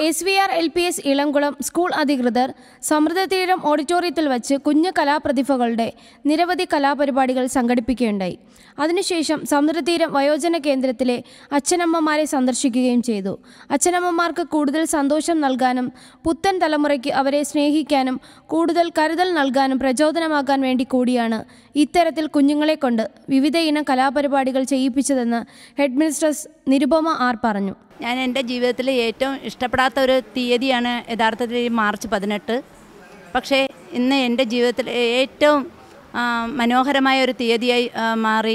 S V R L P S Elamkulam school അധികൃതർ സമൃദ്ധതീരം ഓഡിറ്റോറിയത്തിൽ വച്ച് കുഞ്ഞു കലാപ്രതിഭകളുടെ നിരവധി കലാപരിപാടികൾ സംഘടിപ്പിക്കുകയുണ്ടായി അതിനുശേഷം സമുദ്രതീരം വയോജന കേന്ദ്രത്തിലെ അച്ഛനമ്മമാരെ സന്ദർശിക്കുകയും ചെയ്തു അച്ഛനമ്മമാർക്ക് കൂടുതൽ സന്തോഷം നൽകാനും പുത്തൻ തലമുറയ്ക്ക് അവരെ സ്നേഹിക്കാനും കൂടുതൽ കരുതൽ നൽകാനും പ്രചോദനമാകാൻ വേണ്ടി കൂടിയാണ് ഇത്തരത്തിൽ കുഞ്ഞുങ്ങളെ കൊണ്ട് വിവിധ ഇനം കലാപരിപാടികൾ ചെയ്യിപ്പിച്ചതെന്ന് ഹെഡ് മിനിസ്റ്റേഴ്സ് നിരുപമ ആർ പറഞ്ഞു ഞാൻ എൻ്റെ ജീവിതത്തിൽ ഏറ്റവും ഇഷ്ടപ്പെടാത്ത ഒരു തീയതിയാണ് യഥാർത്ഥത്തിൽ ഈ മാർച്ച് പതിനെട്ട് പക്ഷേ ഇന്ന് എൻ്റെ ജീവിതത്തിൽ ഏറ്റവും ആ, മനോഹരമായ ഒരു തീയതിയായി ആ, മാറി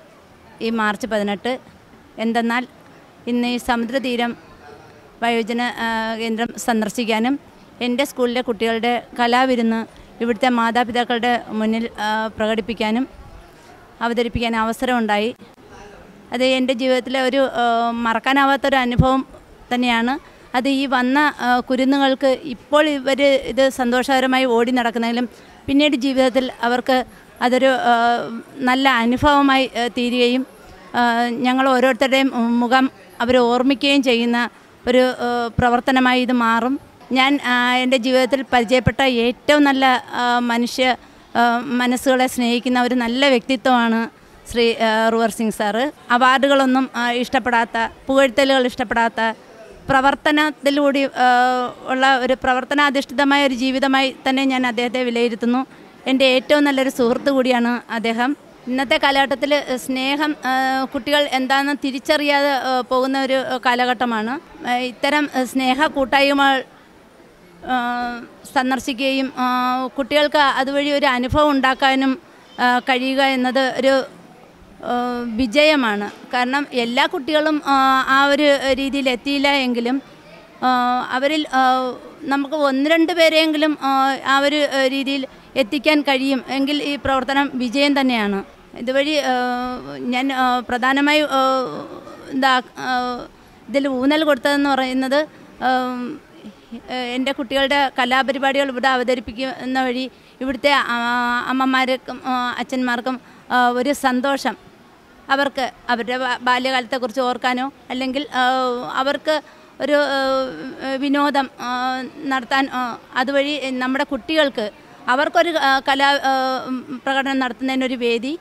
ഈ മാർച്ച് പതിനെട്ട് എന്തെന്നാൽ ഇന്ന് ഈ സമുദ്രതീരം വയോജന ആ, കേന്ദ്രം സന്ദർശിക്കാനും എൻ്റെ സ്കൂളിലെ കുട്ടികളുടെ കലാവിരുന്ന് ഇവിടുത്തെ മാതാപിതാക്കളുടെ മുന്നിൽ ആ, പ്രകടിപ്പിക്കാനും അവതരിപ്പിക്കാൻ അവസരമുണ്ടായി അത് എൻ്റെ ജീവിതത്തിലെ ഒരു ആ, മറക്കാനാവാത്തൊരു അനുഭവം തന്നെയാണ് അത് ഈ വന്ന ആ, കുരുന്നുകൾക്ക് ഇപ്പോൾ ഇവർ ഇത് സന്തോഷകരമായി ഓടി നടക്കുന്നതിലും പിന്നീട് ജീവിതത്തിൽ അവർക്ക് അതൊരു ആ, നല്ല അനുഭവമായി ആ, തീരുകയും ആ, ഞങ്ങൾ ഓരോരുത്തരുടെയും മുഖം അവർ ഓർമ്മിക്കുകയും ചെയ്യുന്ന ഒരു ആ, പ്രവർത്തനമായി ഇത് മാറും ഞാൻ ആ, എൻ്റെ ജീവിതത്തിൽ പരിചയപ്പെട്ട ഏറ്റവും നല്ല ആ, മനുഷ്യ ആ, മനസ്സുകളെ സ്നേഹിക്കുന്ന ഒരു നല്ല വ്യക്തിത്വമാണ് ശ്രീ ആ, റുവർ സിംഗ് സാറ് അവാർഡുകളൊന്നും ആ, ഇഷ്ടപ്പെടാത്ത പുകഴ്ത്തലുകൾ ഇഷ്ടപ്പെടാത്ത പ്രവർത്തനത്തിലൂടെ ആ, ഉള്ള ഒരു പ്രവർത്തനാധിഷ്ഠിതമായ ഒരു ജീവിതമായി തന്നെ ഞാൻ അദ്ദേഹത്തെ വിലയിരുത്തുന്നു എൻ്റെ ഏറ്റവും നല്ലൊരു സുഹൃത്ത് കൂടിയാണ് അദ്ദേഹം ഇന്നത്തെ കാലഘട്ടത്തിൽ സ്നേഹം ആ, കുട്ടികൾ എന്താണെന്ന് തിരിച്ചറിയാതെ ആ, പോകുന്ന ഒരു കാലഘട്ടമാണ് ആ, ഇത്തരം സ്നേഹ കൂട്ടായ്മകൾ ആ, സന്ദർശിക്കുകയും ആ, കുട്ടികൾക്ക് അതുവഴി ഒരു അനുഭവം ഉണ്ടാക്കാനും ആ, കഴിയുക എന്നത് ഒരു ആ, വിജയമാണ് കാരണം എല്ലാ കുട്ടികളും ആ, ആ ഒരു രീതിയിൽ എത്തിയില്ല എങ്കിലും ആ, അവരിൽ ആ, നമുക്ക് ഒന്ന് രണ്ട് പേരെയെങ്കിലും ആ, ആ ഒരു ആ, രീതിയിൽ എത്തിക്കാൻ കഴിയും എങ്കിൽ ഈ പ്രവർത്തനം വിജയം തന്നെയാണ് ഇതുവഴി ആ, ഞാൻ ആ, പ്രധാനമായും ആ, എന്താ ആ, ഇതിൽ ഊന്നൽ കൊടുത്തതെന്ന് പറയുന്നത് ആം, ഏഹ് എൻ്റെ കുട്ടികളുടെ കലാപരിപാടികൾ ഇവിടെ അവതരിപ്പിക്കുന്ന വഴി ഇവിടുത്തെ ആ, അമ്മമാർക്കും ആ, അച്ഛന്മാർക്കും ആ, ഒരു സന്തോഷം അവർക്ക് അവരുടെ ബാ- ബാല്യകാലത്തെക്കുറിച്ച് ഓർക്കാനോ അല്ലെങ്കിൽ ആ, അവർക്ക് ഒരു ആ, വിനോദം ആ, നടത്താൻ ആ, അതുവഴി നമ്മുടെ കുട്ടികൾക്ക് അവർക്കൊരു ആ, കലാ ആ, പ്രകടനം നടത്തുന്നതിനൊരു വേദി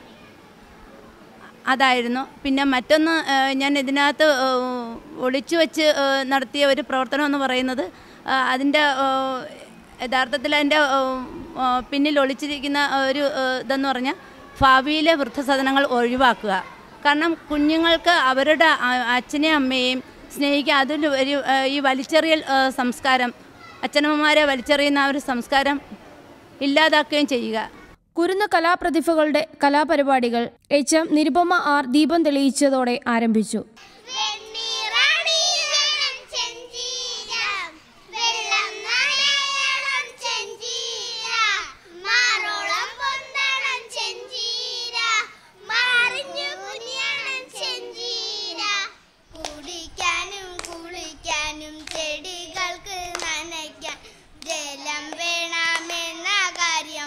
അതായിരുന്നു പിന്നെ മറ്റൊന്ന് ആ, ഞാൻ ഇതിനകത്ത് ആ, ഒളിച്ചു വെച്ച് ആ, നടത്തിയ ഒരു പ്രവർത്തനം എന്ന് പറയുന്നത് ആ, അതിൻ്റെ ആ, യഥാർത്ഥത്തിൽ അതിൻ്റെ ആ, ആ, പിന്നിൽ ഒളിച്ചിരിക്കുന്ന ഒരു ആ, ഇതെന്ന് പറഞ്ഞാൽ ഭാവിയിലെ വൃദ്ധസദനങ്ങൾ ഒഴിവാക്കുക കാരണം കുഞ്ഞുങ്ങൾക്ക് അവരുടെ ആ- അച്ഛനെയും അമ്മയെയും സ്നേഹിക്കുക അതിൽ ഒരു ആ, ഈ വലിച്ചെറിയൽ ആ, സംസ്കാരം അച്ഛനമ്മമാരെ വലിച്ചെറിയുന്ന ആ ഒരു സംസ്കാരം ഇല്ലാതാക്കുകയും ചെയ്യുക കുരുന്ന് കലാപ്രതിഭകളുടെ കലാപരിപാടികൾ എച്ച് എം നിരുപമ ആർ ദീപം തെളിയിച്ചതോടെ ആരംഭിച്ചു വെണ്ണീറാണി വേണം ചെഞ്ചീര വെള്ളം നനയണം ചെഞ്ചീര മാറോളം പൊന്തണം ചെഞ്ചീര മറിഞ്ഞു കുനിയണം ചെഞ്ചീര കുടിക്കാനും കുളിക്കാനും ചെടികൾക്ക് നനയ്ക്കാൻ ജലം വേണമെന്ന കാര്യം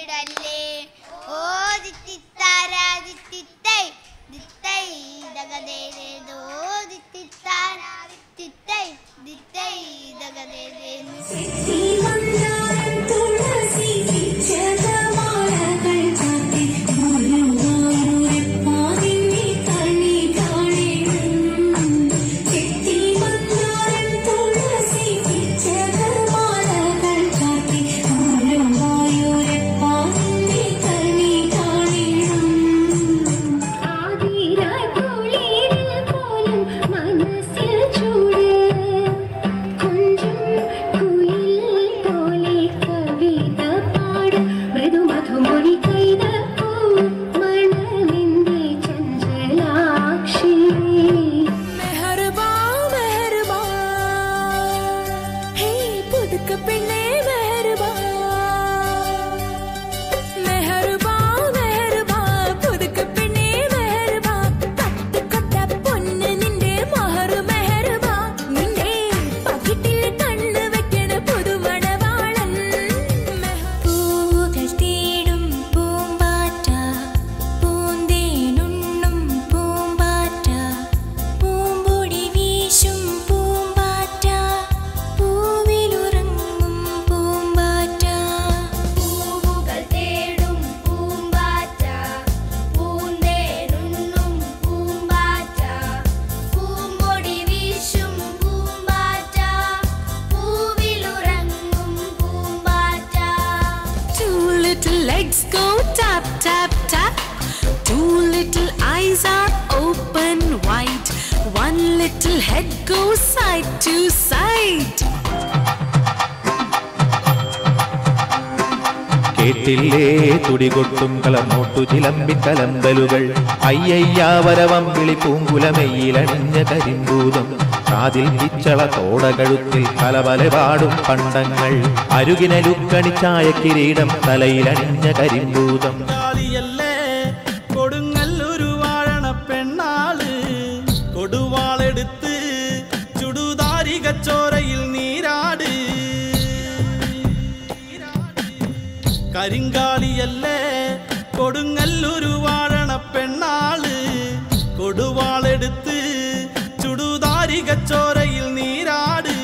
മറന്നിടല്ലേ ഓ ദിത്തിത്താരാ ദിത്തിത്തൈ ദിത്തൈ ദഗദേ Let's go tap, tap, tap. Two little eyes are open wide. One little head goes side to side. കേട്ടില്ലേ തുടികൊട്ടും കളമോട്ടു ചിലമ്പി കലമ്പലുകൾ അയ്യയ്യാവരവം വിളി പൂങ്കുലമെയ്യിലണിഞ്ഞ കരിമ്പൂതം കാതിൽ പിച്ചള തോടകഴുത്തിൽ കലവല പാടും പണ്ടങ്ങൾ അരുകിനലുക്കണിച്ചായ കിരീടം തലയിലണിഞ്ഞ കരിമ്പൂതം ാളിയല്ലേ കൊടുങ്ങല്ലൊരു വാഴണ പെണ്ണാള് കൊടുവാളെടുത്ത് ചുടുതാരികച്ചോരയിൽ നീരാട് കരിങ്കാളിയല്ലേ കൊടുങ്ങല്ലൊരു വാഴണ പെണ്ണാള് കൊടുവാളെടുത്ത് ചുടുതാരികച്ചോരയിൽ നീരാട്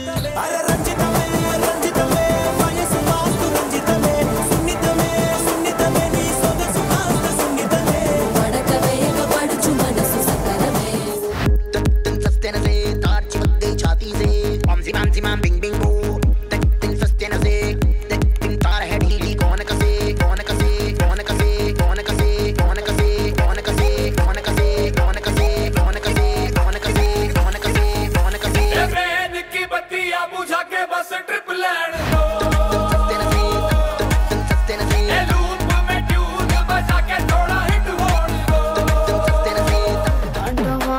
तन सस्ते न से तार चिपक गई छाती से मामसी मामसी माम बिंग बिंग बो तन सस्ते न से तन तार है ढीली कौन कसे कौन कसे कौन कसे कौन कसे कौन कसे कौन कसे कौन कसे कौन कसे कौन कसे कौन कसे कौन कसे कौन कसे ट्रेन की बत्तियां बुझा के बस ट्रिप लैंड दो सस्ते न से तन सस्ते न से ये लूप में ट्यून बजा के थोड़ा हिट होने दो सस्ते न से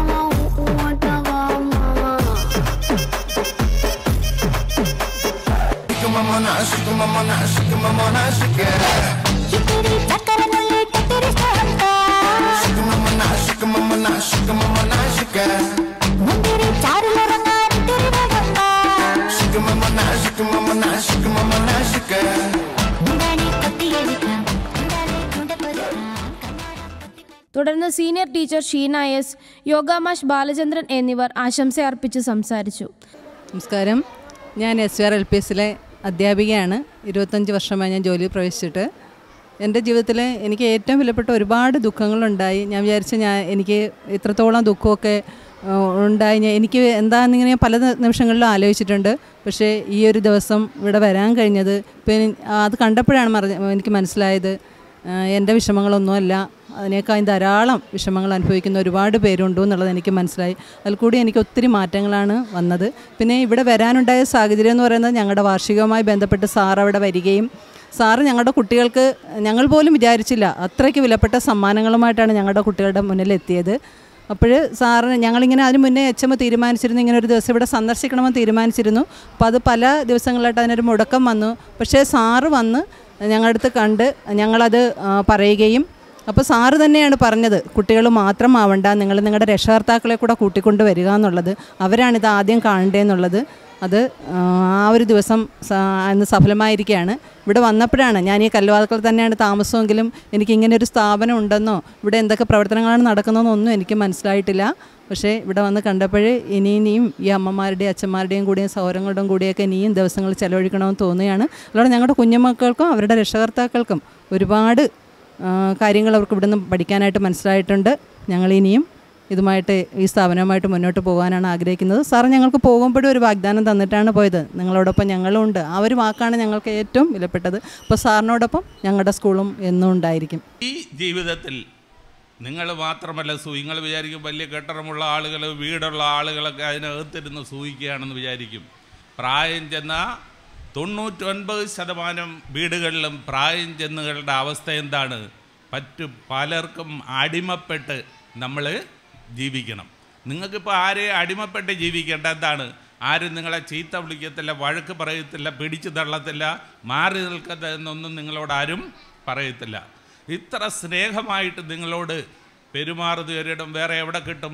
തുടർന്ന് സീനിയർ ടീച്ചർ ഷീന എസ് യോഗാമാഷ് ബാലചന്ദ്രൻ എന്നിവർ ആശംസ അർപ്പിച്ച് സംസാരിച്ചു നമസ്കാരം ഞാൻ എസ് ആർ എൽ പി എസിലെ അധ്യാപികയാണ് ഇരുപത്തഞ്ച് വർഷമായി ഞാൻ ജോലിയിൽ പ്രവേശിച്ചിട്ട് എൻ്റെ ജീവിതത്തിൽ എനിക്ക് ഏറ്റവും വിലപ്പെട്ട ഒരുപാട് ദുഃഖങ്ങളുണ്ടായി ഞാൻ വിചാരിച്ച ഞാൻ എനിക്ക് ഇത്രത്തോളം ദുഃഖമൊക്കെ ആ, ഉണ്ടായി ഞാൻ എനിക്ക് എന്താണെന്നിങ്ങനെ പല നി- നിമിഷങ്ങളിലും ആലോചിച്ചിട്ടുണ്ട് പക്ഷേ ഈ ഒരു ദിവസം ഇവിടെ വരാൻ കഴിഞ്ഞത് ഇപ്പം എനി- അത് കണ്ടപ്പോഴാണ് മറ എനിക്ക് മനസ്സിലായത് ആ, എൻ്റെ വിഷമങ്ങളൊന്നുമല്ല അതിനേക്കാൾ ധാരാളം വിഷമങ്ങൾ അനുഭവിക്കുന്ന ഒരുപാട് പേരുണ്ട് എന്നുള്ളത് എനിക്ക് മനസ്സിലായി അതിൽ കൂടി എനിക്ക് ഒത്തിരി മാറ്റങ്ങളാണ് വന്നത് പിന്നെ ഇവിടെ വരാനുണ്ടായ സാഹചര്യം എന്ന് പറയുന്നത് ഞങ്ങളുടെ വാർഷികവുമായി ബന്ധപ്പെട്ട് സാർ അവിടെ വരികയും സാറ് ഞങ്ങളുടെ കുട്ടികൾക്ക് ഞങ്ങൾ പോലും വിചാരിച്ചില്ല അത്രയ്ക്ക് വിലപ്പെട്ട സമ്മാനങ്ങളുമായിട്ടാണ് ഞങ്ങളുടെ കുട്ടികളുടെ മുന്നിൽ എത്തിയത് അപ്പോൾ സാറ് ഞങ്ങളിങ്ങനെ അതിന് മുന്നേ എച്ച് എം തീരുമാനിച്ചിരുന്നു ഇങ്ങനെ ഒരു ദിവസം ഇവിടെ സന്ദർശിക്കണമെന്ന് തീരുമാനിച്ചിരുന്നു അപ്പോൾ അത് പല ദിവസങ്ങളായിട്ട് അതിനൊരു മുടക്കം വന്നു പക്ഷേ സാറ് വന്ന് ഞങ്ങളുടെ അടുത്ത് കണ്ട് ഞങ്ങളത് ആ, പറയുകയും അപ്പോൾ സാറ് തന്നെയാണ് പറഞ്ഞത് കുട്ടികൾ മാത്രമാവണ്ട നിങ്ങൾ നിങ്ങളുടെ രക്ഷകർത്താക്കളെ കൂടെ കൂട്ടിക്കൊണ്ട് വരിക എന്നുള്ളത് അവരാണിത് ആദ്യം കാണേണ്ടതെന്നുള്ളത് അത് ആ, ആ ഒരു ദിവസം സ- അന്ന് സഫലമായിരിക്കുകയാണ് ഇവിടെ വന്നപ്പോഴാണ് ഞാൻ ഈ കല്ലുവാതക്കൾ തന്നെയാണ് താമസമെങ്കിലും എനിക്ക് ഇങ്ങനെ ഒരു സ്ഥാപനം ഉണ്ടെന്നോ ഇവിടെ എന്തൊക്കെ പ്രവർത്തനങ്ങളാണ് നടക്കുന്നതെന്നോ ഒന്നും എനിക്ക് മനസ്സിലായിട്ടില്ല പക്ഷേ ഇവിടെ വന്ന് കണ്ടപ്പോൾ ഇനി ഇനിയും ഈ അമ്മമാരുടെയും അച്ഛന്മാരുടെയും കൂടിയും സൗരങ്ങളുടെയും കൂടിയൊക്കെ ഇനിയും ദിവസങ്ങൾ ചെലവഴിക്കണമെന്ന് തോന്നുകയാണ് അതുകൊണ്ട് ഞങ്ങളുടെ കുഞ്ഞുമക്കൾക്കും അവരുടെ രക്ഷകർത്താക്കൾക്കും ഒരുപാട് ആ, കാര്യങ്ങൾ അവർക്ക് ഇവിടുന്ന് പഠിക്കാനായിട്ട് മനസ്സിലായിട്ടുണ്ട് ഞങ്ങൾ ഇനിയും ഇതുമായിട്ട് ഈ സ്ഥാപനവുമായിട്ട് മുന്നോട്ട് പോകാനാണ് ആഗ്രഹിക്കുന്നത് സാർ ഞങ്ങൾക്ക് പോകുമ്പോഴും ഒരു വാഗ്ദാനം തന്നിട്ടാണ് പോയത് നിങ്ങളോടൊപ്പം ഞങ്ങളും ഉണ്ട് ആ ഒരു വാക്കാണ് ഞങ്ങൾക്ക് ഏറ്റവും വിലപ്പെട്ടത് അപ്പോൾ സാറിനോടൊപ്പം ഞങ്ങളുടെ സ്കൂളും എന്നും ഉണ്ടായിരിക്കും ഈ ജീവിതത്തിൽ നിങ്ങൾ മാത്രമല്ല സൂയിങ്ങൾ വിചാരിക്കും വലിയ കെട്ടിടമുള്ള ആളുകൾ വീടുള്ള ആളുകളൊക്കെ അതിനകത്തിരുന്ന് സൂയിക്കുകയാണെന്ന് വിചാരിക്കും പ്രായം ചെന്ന തൊണ്ണൂറ്റൊൻപത് ശതമാനം വീടുകളിലും പ്രായം ചെന്നുകളുടെ അവസ്ഥ എന്താണ് പറ്റു പലർക്കും അടിമപ്പെട്ട് നമ്മൾ ജീവിക്കണം നിങ്ങൾക്കിപ്പോൾ ആരെയും അടിമപ്പെട്ട് ജീവിക്കേണ്ട എന്താണ് ആരും നിങ്ങളെ ചീത്ത വിളിക്കത്തില്ല വഴക്ക് പറയത്തില്ല പിടിച്ചു തള്ളത്തില്ല മാറി നിൽക്കത്ത എന്നൊന്നും നിങ്ങളോട് ആരും പറയത്തില്ല ഇത്ര സ്നേഹമായിട്ട് നിങ്ങളോട് പെരുമാറുന്നവരിടം വേറെ എവിടെ കിട്ടും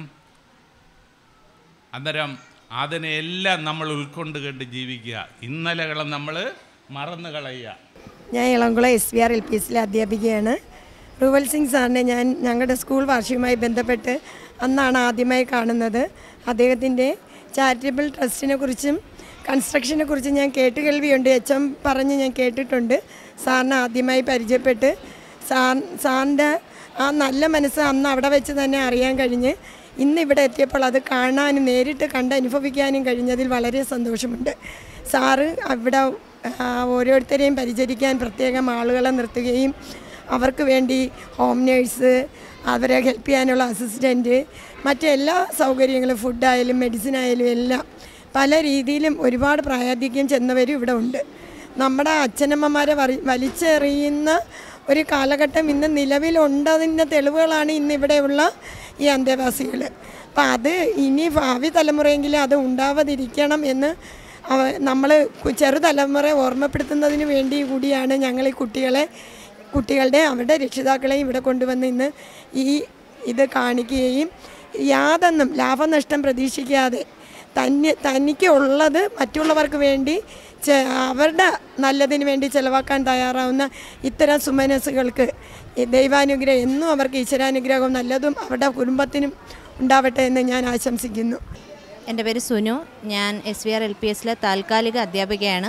അന്നേരം അതിനെല്ലാം നമ്മൾ ഉൾക്കൊണ്ട് കണ്ട് ജീവിക്കുക ഇന്നലകളെ നമ്മൾ മറന്നു കളയുക ഞാൻ Elamkulam S V R L P എസിലെ അധ്യാപികയാണ് റുവൽ സിംഗ് സാറിനെ ഞാൻ ഞങ്ങളുടെ സ്കൂൾ വാർഷികവുമായി ബന്ധപ്പെട്ട് അന്നാണ് ആദ്യമായി കാണുന്നത് അദ്ദേഹത്തിൻ്റെ ചാരിറ്റബിൾ ട്രസ്റ്റിനെ കുറിച്ചും കൺസ്ട്രക്ഷനെ കുറിച്ചും ഞാൻ കേട്ടുകേൾവിയുണ്ട് എച്ച് എം പറഞ്ഞ് ഞാൻ കേട്ടിട്ടുണ്ട് സാറിനെ ആദ്യമായി പരിചയപ്പെട്ട് സാർ സാറിൻ്റെ ആ നല്ല മനസ്സ് അന്ന് അവിടെ വെച്ച് തന്നെ അറിയാൻ കഴിഞ്ഞ് ഇന്ന് ഇവിടെ എത്തിയപ്പോൾ അത് കാണാനും നേരിട്ട് കണ്ട് അനുഭവിക്കാനും കഴിഞ്ഞതിൽ വളരെ സന്തോഷമുണ്ട് സാറ് അവിടെ ആ, ഓരോരുത്തരെയും പരിചരിക്കാൻ പ്രത്യേകം ആളുകളെ നിർത്തുകയും അവർക്ക് വേണ്ടി ഹോം നേഴ്സ് അവരെ ഹെൽപ്പ് ചെയ്യാനുള്ള അസിസ്റ്റൻറ്റ് മറ്റെല്ലാ സൗകര്യങ്ങളും ഫുഡായാലും മെഡിസിൻ ആയാലും എല്ലാം പല രീതിയിലും ഒരുപാട് പ്രായാധിക്യം ചെന്നവരും ഇവിടെ ഉണ്ട് നമ്മുടെ അച്ഛനമ്മമാരെ വറി വലിച്ചെറിയുന്ന ഒരു കാലഘട്ടം ഇന്ന് നിലവിലുണ്ടതിൻ്റെ തെളിവുകളാണ് ഇന്ന് ഇവിടെയുള്ള ഈ അന്തേവാസികൾ അപ്പം അത് ഇനി ഭാവി തലമുറയെങ്കിലും അത് ഉണ്ടാവാതിരിക്കണം എന്ന് നമ്മൾ ചെറുതലമുറ ഓർമ്മപ്പെടുത്തുന്നതിന് വേണ്ടി കൂടിയാണ് ഞങ്ങൾ ഈ കുട്ടികളെ കുട്ടികളുടെ അവരുടെ രക്ഷിതാക്കളെയും ഇവിടെ കൊണ്ടുവന്ന് ഇന്ന് ഈ ഇത് കാണിക്കുകയും യാതൊന്നും ലാഭനഷ്ടം പ്രതീക്ഷിക്കാതെ തന്നെ തനിക്ക് ഉള്ളത് മറ്റുള്ളവർക്ക് വേണ്ടി ചെ- അവരുടെ നല്ലതിന് വേണ്ടി ചിലവാക്കാൻ തയ്യാറാവുന്ന ഇത്തരം സുമനസ്സുകൾക്ക് ഈ ദൈവാനുഗ്രഹം എന്നും അവർക്ക് ഈശ്വരാനുഗ്രഹവും നല്ലതും അവരുടെ കുടുംബത്തിനും ഉണ്ടാവട്ടെ എന്ന് ഞാൻ ആശംസിക്കുന്നു എൻ്റെ പേര് സുനു ഞാൻ S V R L P എസിലെ താൽക്കാലിക അധ്യാപികയാണ്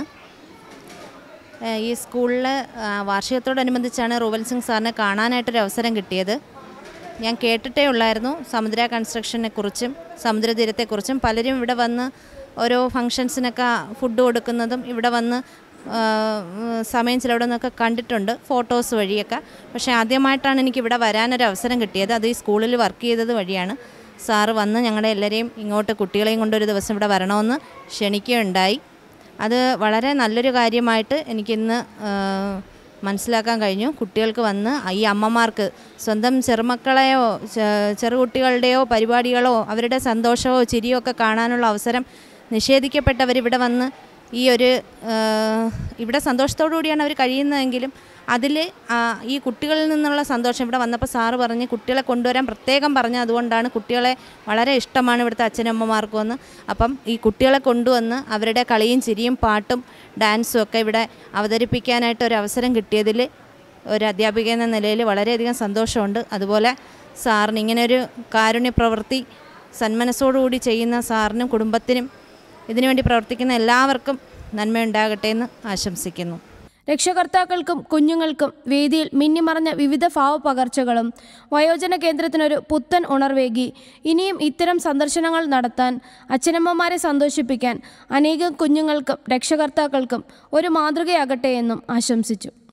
ഏഹ് ഈ സ്കൂളിൽ വാർഷികത്തോടനുബന്ധിച്ചാണ് റൂവൽ സിംഗ് സാറിനെ കാണാനായിട്ടൊരു അവസരം കിട്ടിയത് ഞാൻ കേട്ടിട്ടേ ഉള്ളായിരുന്നു സമുദ്ര കൺസ്ട്രക്ഷനെ കുറിച്ചും സമുദ്രതീരത്തെക്കുറിച്ചും പലരും ഇവിടെ വന്ന് ഓരോ ഫങ്ഷൻസിനൊക്കെ ഫുഡ് കൊടുക്കുന്നതും ഇവിടെ വന്ന് ആ, ഉം, സമയം ചിലവിടുന്നൊക്കെ കണ്ടിട്ടുണ്ട് ഫോട്ടോസ് വഴിയൊക്കെ പക്ഷേ ആദ്യമായിട്ടാണ് എനിക്ക് ഇവിടെ വരാനൊരു അവസരം കിട്ടിയത് അത് ഈ സ്കൂളിൽ വർക്ക് ചെയ്തത് വഴിയാണ് സാറ് വന്ന് ഞങ്ങളെ എല്ലാവരെയും ഇങ്ങോട്ട് കുട്ടികളെയും കൊണ്ടൊരു ദിവസം ഇവിടെ വരണമെന്ന് ക്ഷണിക്കുകയുണ്ടായി അത് വളരെ നല്ലൊരു കാര്യമായിട്ട് എനിക്കിന്ന് ആ, മനസ്സിലാക്കാൻ കഴിഞ്ഞു കുട്ടികൾക്ക് വന്ന് ഈ അമ്മമാർക്ക് സ്വന്തം ചെറുമക്കളെയോ ചെ- ചെറുകുട്ടികളുടെയോ പരിപാടികളോ അവരുടെ സന്തോഷമോ ചിരിയോ ഒക്കെ കാണാനുള്ള അവസരം നിഷേധിക്കപ്പെട്ടവർ ഇവിടെ വന്ന് ഈ ഒരു ആ, ഇവിടെ സന്തോഷത്തോടു കൂടിയാണ് അവർ കഴിയുന്നതെങ്കിലും അതിൽ ഈ കുട്ടികളിൽ നിന്നുള്ള സന്തോഷം ഇവിടെ വന്നപ്പോൾ സാറ് പറഞ്ഞ് കുട്ടികളെ കൊണ്ടുവരാൻ പ്രത്യേകം പറഞ്ഞ അതുകൊണ്ടാണ് കുട്ടികളെ വളരെ ഇഷ്ടമാണ് ഇവിടുത്തെ അച്ഛനമ്മമാർക്കും എന്ന് അപ്പം ഈ കുട്ടികളെ കൊണ്ടുവന്ന് അവരുടെ കളിയും ചിരിയും പാട്ടും ഡാൻസും ഒക്കെ ഇവിടെ അവതരിപ്പിക്കാനായിട്ട് ഒരു അവസരം കിട്ടിയതിൽ ഒരു അധ്യാപിക എന്ന നിലയിൽ വളരെയധികം സന്തോഷമുണ്ട് അതുപോലെ സാറിന് ഇങ്ങനെ ഒരു കാരുണ്യ പ്രവൃത്തി സന്മനസ്സോടുകൂടി ചെയ്യുന്ന സാറിനും കുടുംബത്തിനും ഇതിനുവേണ്ടി പ്രവർത്തിക്കുന്ന എല്ലാവർക്കും നന്മയുണ്ടാകട്ടെ എന്ന് ആശംസിക്കുന്നു രക്ഷകർത്താക്കൾക്കും കുഞ്ഞുങ്ങൾക്കും വേദിയിൽ മിന്നിമറഞ്ഞ വിവിധ ഭാവപകർച്ചകളും വയോജന കേന്ദ്രത്തിനൊരു പുത്തൻ ഉണർവേകി ഇനിയും ഇത്തരം സന്ദർശനങ്ങൾ നടത്താൻ അച്ഛനമ്മമാരെ സന്തോഷിപ്പിക്കാൻ അനേകം കുഞ്ഞുങ്ങൾക്കും രക്ഷകർത്താക്കൾക്കും ഒരു മാതൃകയാകട്ടെ എന്നും ആശംസിച്ചു